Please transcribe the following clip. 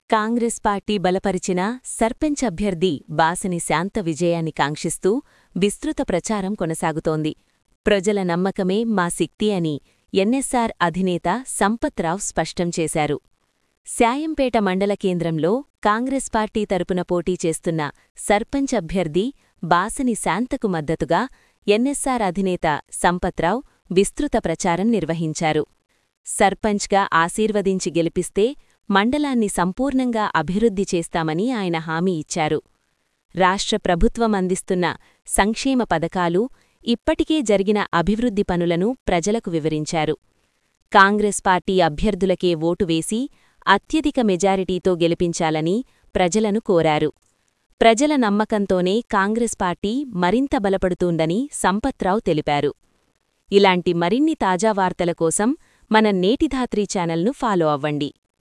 Congress party బలపరిచిన సర్పంచ్ అభ్యర్థి బాసని శాంత విజయాన్ని కాంక్షిస్తూ విస్తృత ప్రచారం కొనసాగుతోంది ప్రజల నమ్మకమే మా శక్తి అని ఎన్ఎస్ఆర్ అధినేత సంపత్రావ్ స్పష్టం చేశారు శాయంపేట మండల కేంద్రంలో కాంగ్రెస్ పార్టీ తరపున పోటీ చేస్తున్న సర్పంచ్ అభ్యర్థి బాసని శాంతకు మద్దతుగా ఎన్ఎస్ఆర్ అధినేత సంపత్రావ్ విస్తృత ప్రచారం నిర్వహించారు సర్పంచ్గా ఆశీర్వదించి గెలిపిస్తే మండలాన్ని సంపూర్ణంగా అభివృద్ధి చేస్తామని ఆయన హామీ ఇచ్చారు రాష్ట్ర ప్రభుత్వం అందిస్తున్న సంక్షేమ పథకాలు ఇప్పటికే జరిగిన అభివృద్ధి పనులను ప్రజలకు వివరించారు కాంగ్రెస్ పార్టీ అభ్యర్థులకే ఓటు వేసి అత్యధిక మెజారిటీతో గెలిపించాలని ప్రజలను కోరారు ప్రజల నమ్మకంతోనే కాంగ్రెస్ పార్టీ మరింత బలపడుతూందని సంపత్రావు తెలిపారు ఇలాంటి మరిన్ని తాజా వార్తల కోసం మన నేటిధాత్రి ఛానల్ను ఫాలో అవ్వండి